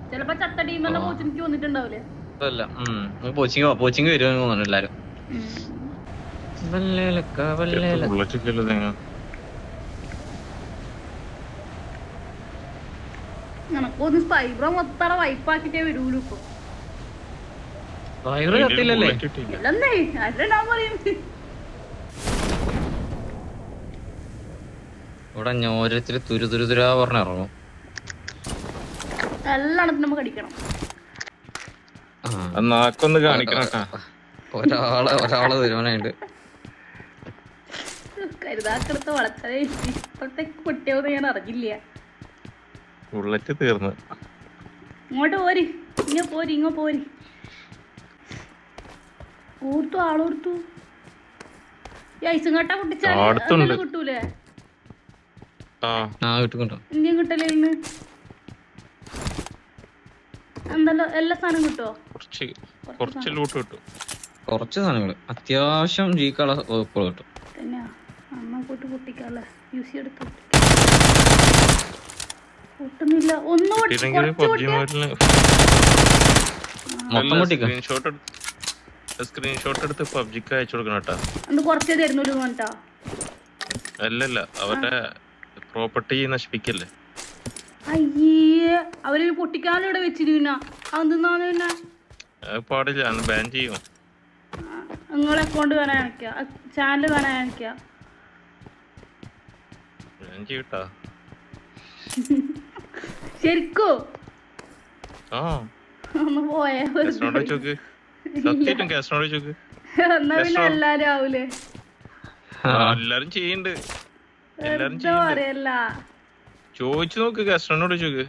ചിലപ്പോ ചത്ത ടീമെല്ലാം കോച്ചിനിക്ക് വന്നിട്ടുണ്ടാവില്ലേ അല്ല പോച്ചിങ് പോച്ചിങ് വരുമെന്ന് തോന്നുന്നു എല്ലാരും വല്ലേലക്ക, വല്ലേല. ബുള്ളറ്റ് ഒക്കെ തേങ്ങ എനക്കൊന്ന് സ്പൈബ്ര മൊത്തം വൈപ്പാക്കിട്ടേ വരൂലു ഇപ്പൊ വയറ് കത്തില്ലല്ലേ ബുള്ളറ്റ് കിട്ടിയില്ല ഇല്ലെന്നേ അല്ല ഞാൻ പറയും ഇവിടെ ഓരോരുത്തർ തുരു തുരു തുരാ പറഞ്ഞ ഇറങ്ങും എല്ലായിടത്തും നമുക്ക് അടിക്കണം ആ. ആ നാക്കൊന്ന് കാണിക്കണം കേട്ടാ ഒരാളെ ഒരാളെ തീരുമാനമുണ്ട് കരുതാക്കെടുത്ത് വളച്ചതേ ഇപ്പോഴത്തെ കുട്ടിയോന്ന് ഞാൻ അറിഞ്ഞില്ല ബുള്ളറ്റ് തീർന്ന് ഇങ്ങോട്ട് പോരി ഇങ്ങ പോരി ഇങ്ങ പോരി ഓർത്തു ആളോർത്തു ഈ ഐസും കട്ട പൊട്ടിച്ചാൽ അടുത്തുണ്ട്. കിട്ടൂലേ ആ ആ കിട്ടും ഇന്ത്യൻ കിട്ടലേ ഇന്ന് എന്തല്ലോ എല്ലാ സാധനം കിട്ടുമോ കുറച്ച് കുറച്ച് ലൂട്ട് കിട്ടും കുറച്ച് സാധനങ്ങൾ അത്യാവശ്യം ജീക്കള വകുപ്പുകൾ കിട്ടും തന്നെയാ അമ്മ പോയിട്ട് പൊട്ടിക്കാല്ലേ യൂസ് എടുത്ത് പൊട്ടുന്നില്ല ഒന്ന് പൊട്ടി- ഇല്ലെങ്കിൽ കുറച്ച് പബ്ജി പൊട്ടിയാ മോഡില് മൊത്തം പൊട്ടിക്ക സ്ക്രീൻഷോട്ട് സ്ക്രീൻഷോട്ട് എടുത്ത് പബ്ജിക്ക് അയച്ചു കൊടുക്കണം കേട്ടാ അന്ന് കുറച്ചേ തരുന്നുള്ളൂ കേട്ടാ അല്ലല്ല അവരുടെ പ്രോപ്പർട്ടി നശിപ്പിക്കല്ലേ അയ്യേ അവര് പൊട്ടിക്കാനും ഇവിടെ വെച്ചിരുന്ന അതെന്താന്ന് പിന്നെ അത് പാടില്ല ബാൻ ചെയ്യും നിങ്ങളെ അക്കൗണ്ട് വേണേ അയക്കുക ചാനൽ വേണേ അയക്കുക ബാൻ ചെയ്യട്ടാ ശരിക്കോ ആ ഒന്ന് പോയേ കാസ്റ്റിനോട് ചോക്ക് സത്യമായിട്ടും കാസ്റ്റിനോട് ചോക്ക് എന്നാ പിന്നെ എല്ലാരും ആവൂലേ എല്ലാരും ചെയ്യണ്ട് എല്ലാരും എന്താ ചെയ്യണ്ട് പറയല്ല ചോദിച്ചു നോക്ക് കാസ്റ്റിനോട് ചോക്ക്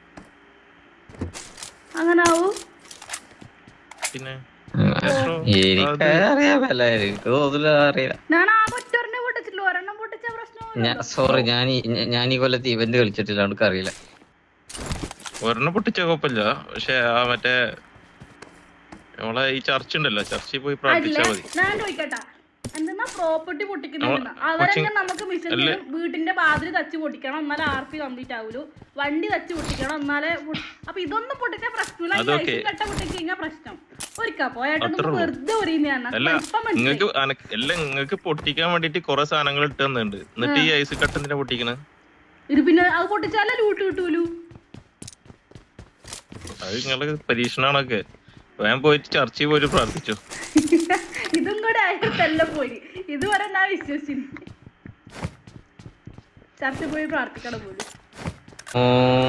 അങ്ങനെ ആവൂ പിന്നെ എനിക്ക് അറിയാമല്ല എനിക്ക് തോന്നില്ല അറിയില്ല ഞാൻ ആ ഒറ്റൊരെണ്ണം പൊട്ടിച്ചില്ല ഒരെണ്ണം പൊട്ടിച്ച പ്രശ്നം ഞാൻ സോറി ഞാൻ ഈ- ഞ- ഞാൻ ഈ കൊല്ലത്ത് ഇവന്റ് കളിച്ചിട്ടില്ല നമുക്ക് അറിയില്ല ഒരെണ്ണം പൊട്ടിച്ച കുഴപ്പമില്ല പക്ഷെ ആ മറ്റേ നമ്മളെ ഈ ചർച്ച ഉണ്ടല്ലോ ചർച്ചിൽ പോയി അല്ലേ പ്രാർത്ഥിച്ചാ മതി ഞാൻ ചോദിക്കട്ടാ എന്തെന്നാ പ്രോപ്പർട്ടി പൊട്ടിക്കുന്നുണ്ടെന്ന് അവ- അവരൊക്കെ കൊച്ചിൻ- നമുക്ക് മിഷൻ വീട്ടിന്റെ വാതിൽ തച്ച് പൊട്ടിക്കണം എന്നാലേ ആർ പി കംപ്ലീറ്റ് ആവൂലു വണ്ടി തച്ച് പൊട്ടിക്കണം എന്നാലേ പൊ- അപ്പൊ ഇതൊന്നും പൊട്ടിച്ച പ്രശ്നമില്ല ഈ അതൊക്കെ. ഐസും കട്ട പൊട്ടിച്ച് കഴിഞ്ഞാൽ പ്രശ്നം ഒരിക്കാ പോയായിട്ട് അത്രേ ഉള്ളൂ. വെറുതെ ഒരിയുന്നതാണ് അല്ല ഇപ്പം മനസ്സിലായി നിങ്ങക്ക് അനക്ക് എല്ലാം നിങ്ങക്ക് പൊട്ടിക്കാൻ വേണ്ടിട്ട് കുറെ സാധനങ്ങൾ ഇട്ട് തന്നിട്ടുണ്ട് എന്നിട്ട് ഈ ഐസ് കട്ട് എന്തിനാ പൊട്ടിക്കണ ഇത് പിന്നെ അത് പൊട്ടിച്ചാലേ ലൂട്ട് കിട്ടൂലു അത് നിങ്ങള് പരീക്ഷണാണൊക്കെ വേഗം പോയിട്ട് ചർച്ചിൽ പോയിട്ട് പ്രാർത്ഥിച്ചു ഇതും കൂടെ ആയിട്ടല്ല പോയി ഇതുവരെ ഞാൻ വിശ്വസിച്ചില്ല ചർച്ച പോയി പ്രാർത്ഥിക്കണം പോലും ഓ,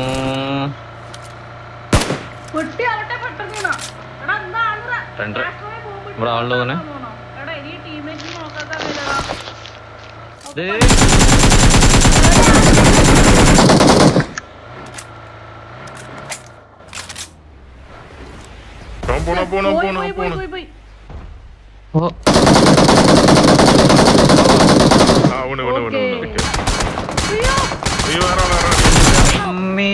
പൊട്ടി ആവട്ടെ പെട്ടെന്ന് വീണോ. എടാ, എന്താണെടാ? രണ്ട്. രാഷ്ട്രീയ പോകുമ്പോ ഇവിടെ ആളുണ്ട് തോന്നേ. തോന്നണോ? എടാ, ഇനി teammate നെ നോക്കാത്ത അറിയില്ലടാ. ദേ, പോണോ പോണോ പോയി, പോണോ പോയി, പോയി, പോണോ പോയി, പോയി. ഓ, ആ വീണ് വീണ് വീണ് വീണ് ഓക്കേ. അയ്യോ, അയ്യോ വേറെ ആള്, വേറെ ആള്. അമ്മേ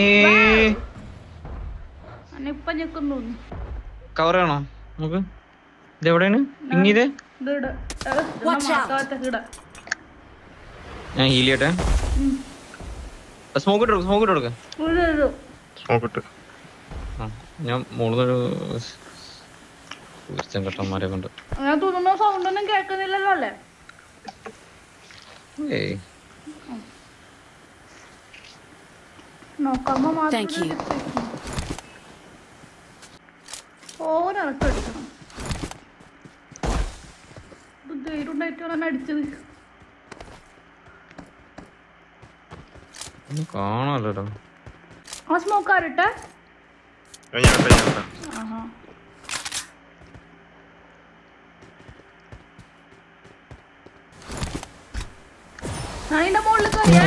അന്നെ ഇപ്പൊ ഞെക്കുന്നു തോന്നുന്നു. കവർ ആണോ നമുക്ക് ഇത് എവിടെയാണ് പിങ്ങിയത് ഇത് ഇട്. ഏ, ഇതൊന്നും മാക്കാത്ത ഇട. ഞാൻ ഹീൽ ചെയ്യട്ടെ ഉം. സ്മോക്ക് ഇട്ട് സ്മോക്ക് ഇട്ട് കൊടുക്ക ഇത് ഇട്. നോക്കട്ടെ ആ ഞാൻ മുകളിലൊരു ചെങ്കട്ടന്മാരെ കൊണ്ട് അങ്ങനെ തോന്നുന്ന സൗണ്ട് ഒന്നും കേൾക്കുന്നില്ലല്ലോ അല്ലേ ഏയ് നോക്കാമ്പോ മാത്രം Thank you. ഓരോക്കെ അടിക്കണം ഇത് ധൈര്യണ്ടായിട്ടാണ് അടിച്ചത് ഒന്നും കാണാമല്ലോ ആ സ്മോക്ക് ആരട്ടെ ഞാൻ ഞാട്ടാ ഞാട്ടാ ആഹാ ഞാൻ ഇതിന്റെ മുകളിൽ കയറിയേ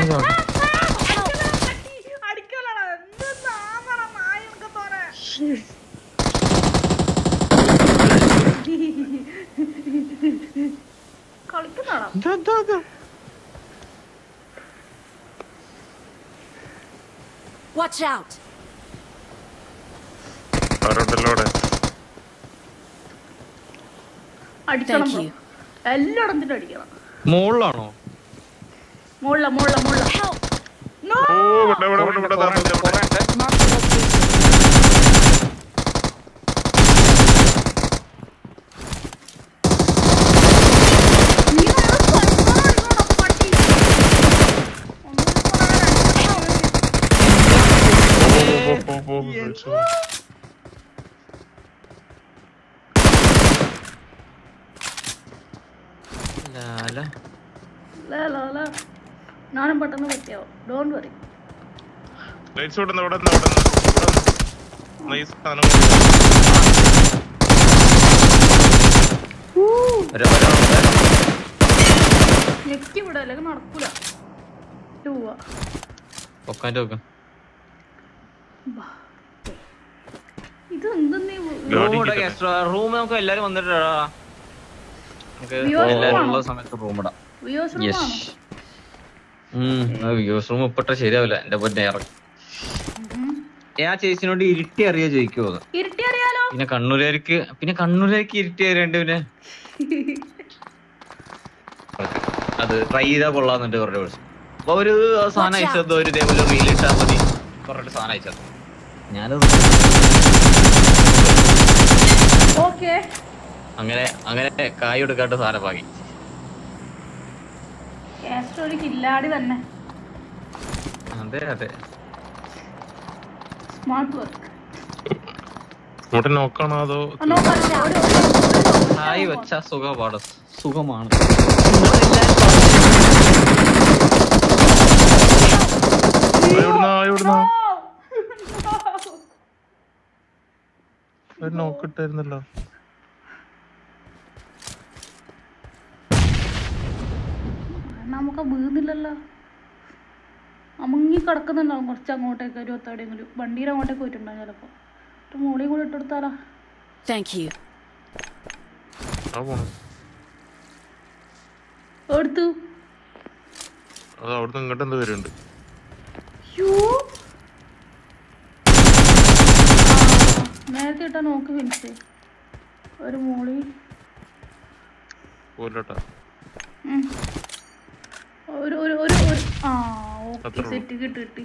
അടിക്കലടാ എന്ത് നാമറ നായ എന്നൊക്കെ പറ കളിക്കുന്നതാണോ Watch out! ആരോട്ടല്ലോ അവിടെ അടിക്കണം Thank bro. you. എല്ലായിടത്തും അടിക്കണം മുകളിലാണോ മുള്ള മുള്ള മുള്ള Help! No! ഓ ഇവിടെ ഇവിടെ ഇവിടെ ഇവിടെ ദാ, ദാ, ഇവിടെ. Mark the location. വിളിച്ചു. ലാല. ലാ, ലാ, ലാ. ഞാനും പെട്ടെന്ന് പറ്റിയാവും ഡോണ്ട് വറി ലൈറ്റ്സ് ഇവിടെ നിന്ന് ഇവിടെ നിന്ന് ഇവിടെ നിന്ന് നൈസ് സാധനം ഒരു- ഒരാളുണ്ട്. ഞെക്കി വിടാ അല്ലെങ്കിൽ നടക്കൂല പോവാ പൊക്കാൻ്റെ നോക്ക്. ഇത് എന്തെന്നീ ഗാഡി റൂം ഇവിടെ കിട്ടട്ടെ. extra- റൂം നമുക്ക് എല്ലാരും വന്നിട്ടാ നമുക്ക് Viewers room എല്ലാരും ആണോ? ഉള്ള സമയത്ത് റൂം ഇടാം വിയോസ് യെസ് റൂമാണോ വ്യൂസ് റൂം ഇപ്പിട്ട ശരിയാവില്ല എന്റെ പൊന്നെ ഇറങ്ങി ഞാൻ ചേച്ചിനോട് ഇരുട്ടി അറിയാ ചോദിക്കുമോ ഇരുട്ടി അറിയാലോ പിന്നെ കണ്ണൂരുകാർക്ക് പിന്നെ കണ്ണൂരുകാർക്ക് ഇരുട്ടി അറിയണ്ട് പിന്നെ അത് ട്രൈ ചെയ്താൽ കൊള്ളാന്നുണ്ട് പറഞ്ഞ വിളിച്ചു അപ്പൊ ഒരു സാധനം Watch out. അയച്ചത് ഒരു ഇതേപോലെ റീൽ ഇട്ടാൽ മതി പറഞ്ഞിട്ട് സാധനം അയച്ചത് ഞാനത് ഓക്കെ അങ്ങനെ അങ്ങനെ കായ് എടുക്കാണ്ട് സാധനം വാങ്ങി കാസ്റ്റർ ഒരു കില്ലാടി തന്നെ അതെ അതെ സ്മാർട്ട് വർക്ക് ഇങ്ങോട്ട് നോക്കാണോ അതോ കായ് വെച്ച സുഖമാണ് സുഖമാണ് എവിടുന്നാ എവിടുന്നാ ഒരു നോക്കിട്ടായിരുന്നല്ലോ നമുക്ക് വീന്നില്ലല്ലോ അമുങ്ങി കിടക്കുന്നുണ്ടാവും കുറച്ച് അങ്ങോട്ടേക്ക് ഒരു ഒത്തവിടെയെങ്കിലും വണ്ടിയുടെ അങ്ങോട്ടേക്ക് പോയിട്ടുണ്ടാവും ചിലപ്പോ ഒരു മോളിയും കൂടെ ഇട്ടെടുത്താലോ Thank you. ആ പോണു എടുത്തു അത് അവിടുന്ന് ഇങ്ങോട്ട് എന്ത് വരുന്നുണ്ട് യ്യോ. ആ, നേരത്തെ ഇട്ടാ നോക്ക് ഫിനിഷ് ഒരു മോളി പോലട്ടാ ഉം. ഒരു ഒരു ഒരു ഒരു ആ ഓക്കെ അത്രേ ഉള്ളൂ. സെറ്റ് കിട്ടി കിട്ടി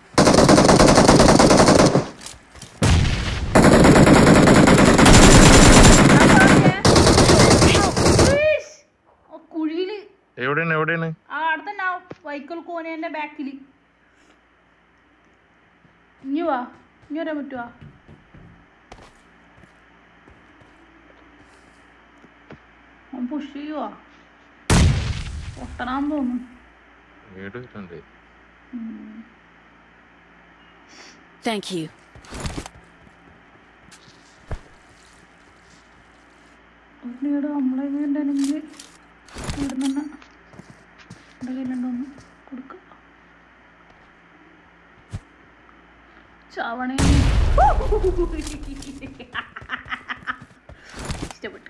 ആ കുഴിയില് എവിടെയാണ് എവിടെയാണ് ആ അടുത്ത തന്നെ വൈക്കോൽ കോനേന്റെ ബാക്കില് ഇനി വാ ഇനി വരാൻ പറ്റുവാ അവൻ പുഷ് ചെയ്യുവാ പൊട്ടനാന്ന് തോന്നുന്നു വീട് വരുന്നുണ്ട് Thank you. വീട് നമ്മളെ വീണ്ടാണെങ്കിൽ വീട് തന്നെ എൻ്റെ കയ്യിലുണ്ടോന്ന് കൊടുക്കാം ചാവണേ ഇഷ്ടപ്പെട്ടു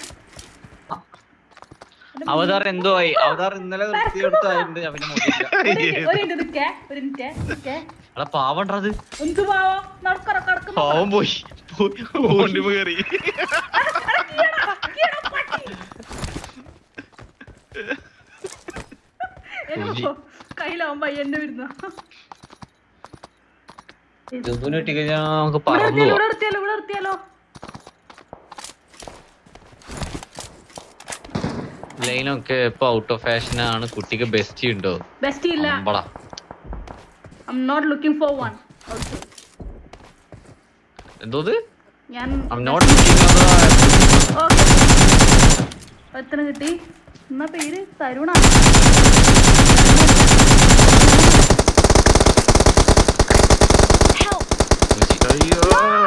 അവതാർ എന്തോ ആയി അവതാർ ഇന്നലെ നിർത്തിയെടുത്തായിട്ടുണ്ട് അവന് മുടിയില്ല ഒരു മിനിറ്റ്, ഒരു മിനിറ്റ് നിൽക്കേ ഒരു മിനിറ്റ് നിൽക്കേ അല്ല പാവണ്ടത് എന്ത് പാവോ നടക്കറ കിടക്കുന്നു പാവം പോയി പോയി. വണ്ടി കയറി കയ്യിലാവും പയ്യന്റെ വരുന്ന ജന്തുവിനെ കിട്ടിക്കഴിഞ്ഞാൽ നമുക്ക് ഇവിടെ പറന്നു നിർത്തിയാലോ പോവാം ഇവിടെ നിർത്തിയാലോ ഇവിടെ നിർത്തിയാലോ ലൈനൊക്കെ ഇപ്പൊ ഔട്ട് ഓഫ് ഫാഷൻ ആണ് കുട്ടിക്ക് ബെസ്റ്റ് ഉണ്ടോ ബെസ്റ്റ് ഇല്ല അമ്പടാ I'm not looking for one also എന്തോ ഞാൻ ഐം നോട്ട് ഓക്കെ എത്ര കിട്ടി എന്നാ പേര് തരുണാണ് Help! അയ്യോ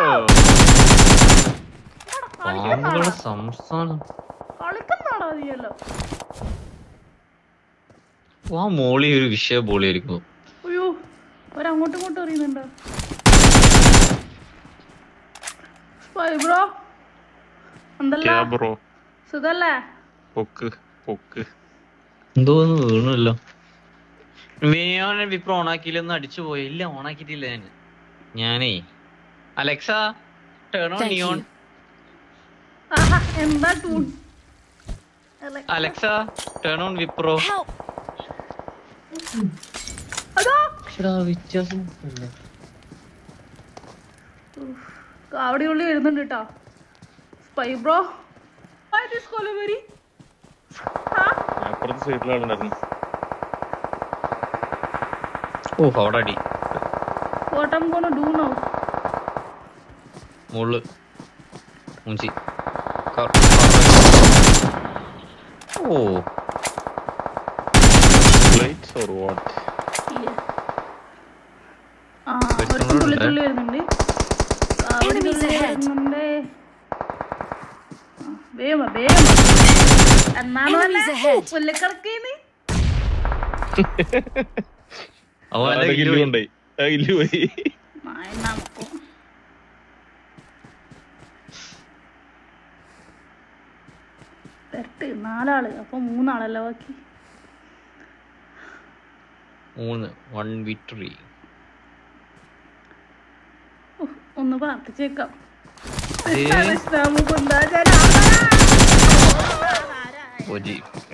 പാമ്പുകളുടെ സംസ്ഥാനം കളിക്കുന്നാടോ നീയല്ലോ ആ മോളി ഒരു വിഷയ ബോളിയായിരിക്കും അയ്യോ ഒരങ്ങോട്ടും ഇങ്ങോട്ടും അറിയുന്നുണ്ടോ ബ്രോ എന്തല്ല ക്യാ ബ്രോ സുഖല്ലേ പൊക്ക് പൊക്ക് എന്തോന്ന് വീണല്ലോ വിനിയോനെ വിപ്ര ഓണാക്കിയില്ലൊന്നും അടിച്ചു പോയി ഇല്ല ഓണാക്കിയിട്ടില്ല ഞാൻ ഞാനേ Alexa turn on Thank neon you. ആഹാ എന്താ turn Alexa turn on Wipro Help! അതോ വ്യത്യാസം കാവടി ഉള്ളി വരുന്നുണ്ട് കേട്ടോ സ്പൈ ബ്രോ കൊലവരി അപ്പുറത്തെ സൈഡിലാളുണ്ടായിരുന്നു ഓ അവിടെ അടി what I'm gonna do now മുള്ളു മൂഞ്ചി കർ- ഓ Lights or what? ഇല്ല. ആ ഒരുത്തൻ ഒരുത്തൻ കൂടെ തുള്ളി ഉണ്ട്. തുള്ളി വരുന്നുണ്ട് ആ, ഒരു Enemies തുള്ളി ahead. വരുന്നുണ്ട് ആ, വേഗം വാ, വേഗം വാ. എന്നാണ് Enemies ahead. പുല്ലിക്കിടക്കേന്ന് അവൻ ആ, എൻ്റെ കില്ല് കില്ല് കൊണ്ടുപോയി. ആ, കില്ല് പോയി. നമുക്കും തെട്ട് നാലാള് അപ്പൊ മൂന്നാളല്ലേ ബാക്കി മൂന്ന് വൺ വിക്ടറി ഉഹ്, ഒന്ന് പ്രാർത്ഥിച്ചേക്കാം ഏ? കൃഷ്ണ കൃഷ്ണ മുകുന്ദ ജനാർദ്ദന. ഒജി